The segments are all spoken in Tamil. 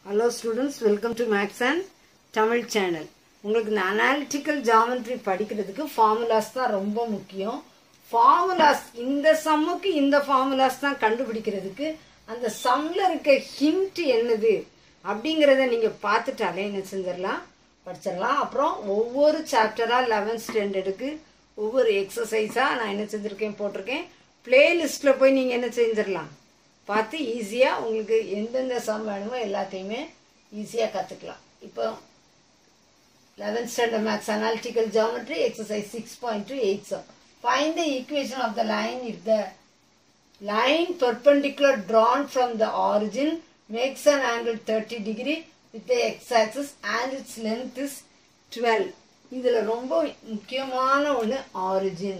Hello students welcome to maths and Tamil channel உங்களுக்கு இந்த அனாலிட்டிக்கல் ஜாமெட்ரி படிக்கிறதுக்கு ஃபார்முலாஸ் தான் ரொம்ப முக்கியம் ஃபார்முலாஸ் இந்த சம்முக்கு இந்த ஃபார்முலாஸ் தான் கண்டுபிடிக்கிறதுக்கு அந்த சம்ல இருக்க ஹிண்ட் என்னது அப்படிங்கிறத நீங்க பார்த்துட்டாலே என்ன செஞ்சிடலாம் படிச்சிடலாம் அப்புறம் ஒவ்வொரு சாப்டரா லெவன்த் ஸ்டாண்டர்டுக்கு ஒவ்வொரு எக்ஸசைஸா நான் என்ன செஞ்சிருக்கேன் போட்டிருக்கேன் பிளேலிஸ்ட்ல போய் நீங்க என்ன செஞ்சிடலாம் பார்த்து ஈஸியாக உங்களுக்கு எந்தெந்த சம் வேணுமோ எல்லாத்தையுமே ஈஸியாக கற்றுக்கலாம் இப்போ eleventh standard maths analytical geometry exercise six point two eight sum find the equation of the line if the line perpendicular drawn from the origin makes an angle 30 degree with the x-axis and its length is 12 இதுல ரொம்ப முக்கியமான ஒண்ணு origin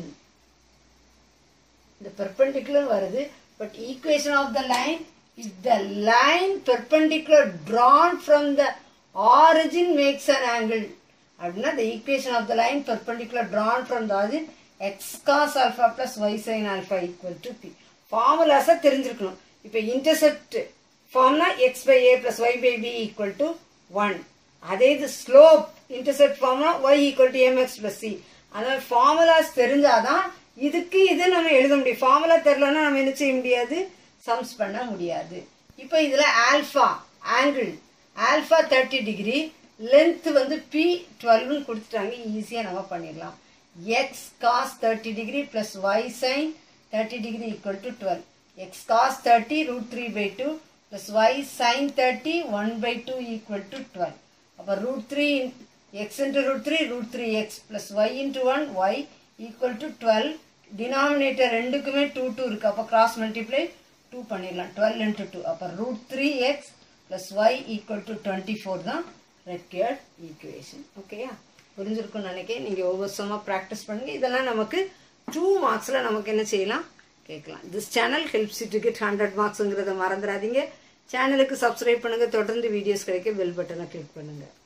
இந்த perpendicular வருது but equation of the line is the line perpendicular drawn from the origin makes an angle அப்படின்னா the equation of the line perpendicular drawn from the origin x cos alpha plus y sin alpha equal to p ஃபார்முலாஸை தெரிஞ்சிருக்கணும் இப்போ இன்டர்செப்ட் ஃபார்ம்னா x by a plus y by b equal to one அதே இது ஸ்லோப் இன்டர்செப்ட் ஃபார்ம்னா y equal to m x plus c அதனால ஃபார்முலாஸ் தெரிஞ்சாதான் இதுக்கு இது நம்ம எழுத முடியும் ஃபார்முலா தெரியலன்னா நம்ம என்ன செய்ய முடியாது சம்ஸ் பண்ண முடியாது இப்போ இதுல alpha angle alpha thirty degree length வந்து பி டுவெல்னு கொடுத்துட்டாங்க ஈஸியாக நம்ம பண்ணிடலாம் x cos thirty degree plus y sine 30 degree equal to 12. x cos 30 root 3 by 2 plus y sin 30 1 by 2 equal to 12. அப்போ root 3 x into root 3 root 3 x plus y into 1 y equal to 12. denominator ரெண்டுக்குமே 2 2 இருக்கு அப்போ cross multiply 2 பண்ணிடலாம் 12 into 2 அப்போ root 3x plus y equal to 24 தான் required equation ஓகேயா புரிஞ்சிருக்கும்னு நினைக்கிறேன் நீங்கள் ஒவ்வொரு சமமாக ப்ராக்டிஸ் பண்ணுங்க இதெல்லாம் நமக்கு டூ மார்க்ஸில் நமக்கு என்ன செய்யலாம் கேட்கலாம் this channel helps to get hundred மார்க்ஸுங்கிறத மறந்துடாதீங்க சேனலுக்கு சப்ஸ்கிரைப் பண்ணுங்க தொடர்ந்து வீடியோஸ் கிடைக்க பெல் பட்டனை கிளிக் பண்ணுங்க